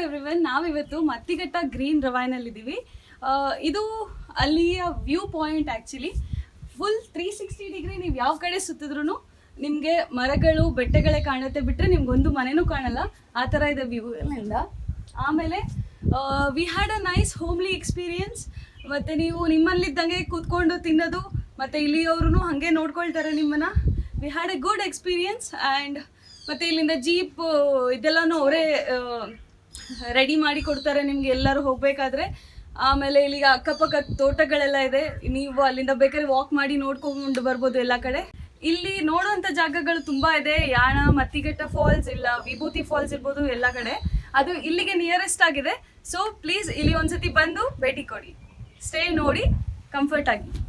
everyone ನಾವಿವತ್ತು Mattighatta green ರವಾಯ್ನಲ್ಲಿದ್ದೀವಿ ಇದು ಅಲ್ಲಿಯ view point actually full three sixty degree ನೀವು ಯಾವ ಕಡೆ ಸುತ್ತಿದ್ರು ನಿಮಗೆ ಮರಗಳು ಬೆಟ್ಟಗಳೇ ಕಾಣುತ್ತೆ ಬಿಟ್ಟರೆ ನಿಮ್ಗೊಂದು ಮನೆನೂ ಕಾಣಲ್ಲ ಆ ಥರ ಇದೆ ವ್ಯೂ ಅಲ್ಲಿಂದ ಆಮೇಲೆ we had a nice homely experience ಮತ್ತು ನೀವು ನಿಮ್ಮಲ್ಲಿದ್ದಂಗೆ ಕೂತ್ಕೊಂಡು ತಿನ್ನೋದು ಮತ್ತು ಇಲ್ಲಿಯವರು ಹಾಗೆ ನೋಡ್ಕೊಳ್ತಾರೆ ನಿಮ್ಮನ್ನ we had a good experience and ಮತ್ತು ಇಲ್ಲಿಂದ ಜೀಪ್ ಇದೆಲ್ಲನೂ ಅವರೇ ರೆಡಿ ಮಾಡಿ ಕೊಡ್ತಾರೆ ನಿಮ್ಗೆ ಎಲ್ಲರೂ ಹೋಗಬೇಕಾದ್ರೆ ಆಮೇಲೆ ಇಲ್ಲಿಗೆ ಅಕ್ಕಪಕ್ಕ ತೋಟಗಳೆಲ್ಲ ಇದೆ ನೀವು ಅಲ್ಲಿಂದ ಬೇಕಾದ್ರೆ ವಾಕ್ ಮಾಡಿ ನೋಡ್ಕೊಂಡು ಬರ್ಬೋದು ಎಲ್ಲ ಕಡೆ ಇಲ್ಲಿ ನೋಡುವಂಥ ಜಾಗಗಳು ತುಂಬ ಇದೆ ಯಾಣ ಮತ್ತಿಘಟ್ಟ ಫಾಲ್ಸ್ ಇಲ್ಲ ವಿಭೂತಿ ಫಾಲ್ಸ್ ಇರ್ಬೋದು ಎಲ್ಲ ಕಡೆ ಅದು ಇಲ್ಲಿಗೆ ನಿಯರೆಸ್ಟ್ ಆಗಿದೆ ಸೊ ಪ್ಲೀಸ್ ಇಲ್ಲಿ ಒಂದ್ಸತಿ ಬಂದು ಭೇಟಿ ಕೊಡಿ ಸ್ಟೇ ನೋಡಿ ಕಂಫರ್ಟ್ ಆಗಿ